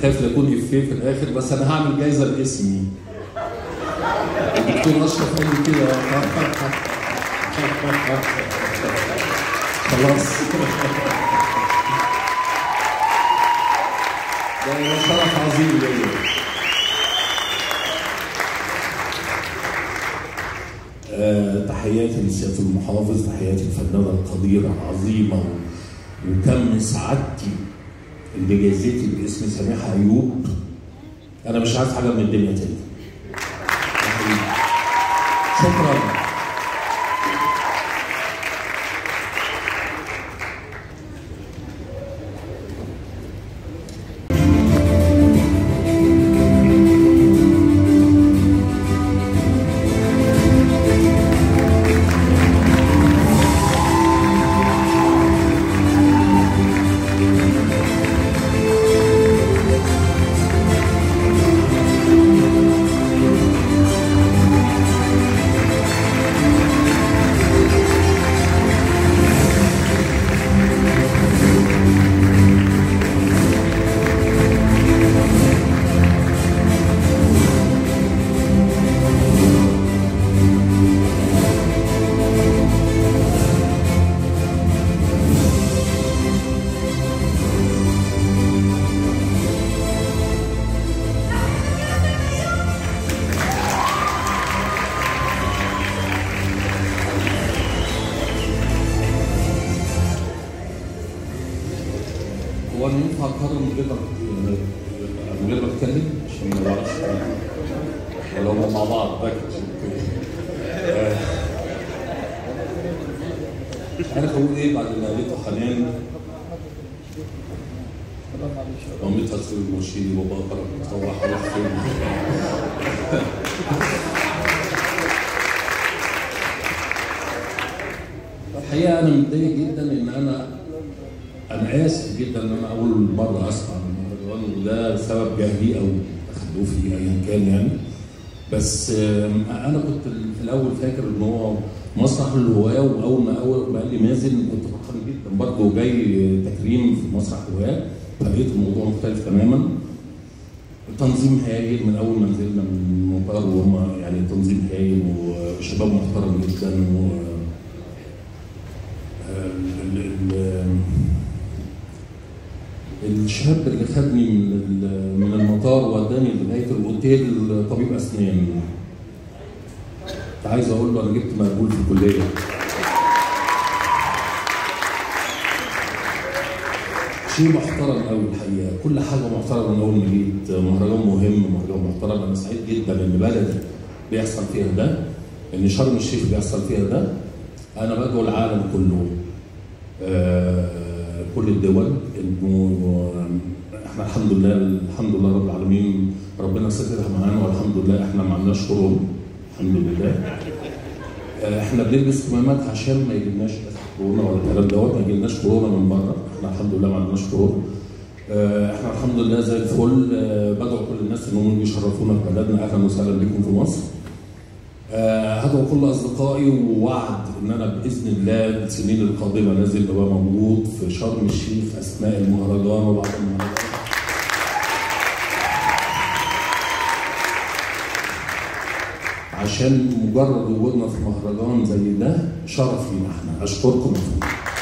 خايف لا يكون افيه في الاخر بس انا هعمل جايزه باسمي الدكتور اشرف قال لي كده خلاص ده شرف عظيم ليا آه، تحياتي لسياده المحافظ تحياتي للفنانه القديره العظيمه وكم سعادتي اللي جازيتي باسم سميحه ايوب انا مش عايز حاجه من الدنيا تاني شكرا هو انا ينفع اقرر من غير ما من غير ما اتكلم عشان ما بعرفش ولا هم مع بعض باكج آه. مش عارف اقول ايه بعد اللي قالته حنان مامتها تصير المرشدي بابا قرر متروح راح فين الحقيقه انا متضايق جدا ان انا انا اسف جدا ان انا اول مره اسمع عن المهرجان وده سبب جهلي او تخلفي ايا كان يعني بس آم، انا كنت في الاول فاكر ان هو مسرح الهواه واول ما اول ما قال لي مازن كنت فرحان جدا برضه جاي تكريم في مسرح الهواه فلقيت الموضوع مختلف تماما تنظيم هايل من اول ما نزلنا من المطار وهم يعني تنظيم هايل وشباب محترم جدا و ال- ال- ال- الشاب اللي خدني من ال- من المطار وداني لغايه الاوتيل طبيب اسنان كنت عايز اقول له انا جبت مقبول في الكليه شيء محترم قوي الحقيقه كل حاجه محترمه من اول ما جيت مهرجان مهم مهرجان محترم انا سعيد جدا ان بلدي بيحصل فيها ده ان شرم الشيخ بيحصل فيها ده انا بدعو العالم كله آه، كل الدول انه احنا الحمد لله الحمد لله رب العالمين ربنا سترها معانا والحمد لله احنا ما عندناش كورونا الحمد لله آه، احنا بنلبس كمامات عشان ما يجيلناش كورونا ولا الكلام دوت ما يجيلناش كورونا من بره احنا الحمد لله ما عندناش كورونا آه، احنا الحمد لله زي الفل آه، بدعو كل الناس انهم يشرفونا في بلدنا اهلا وسهلا بكم في مصر آه، هدعو كل اصدقائي ووعد ان انا باذن الله السنين القادمه نازل ابقى موجود في شرم الشيخ اثناء المهرجان وبعد المهرجان عشان مجرد وجودنا في مهرجان زي ده شرف لينا احنا اشكركم يا فندم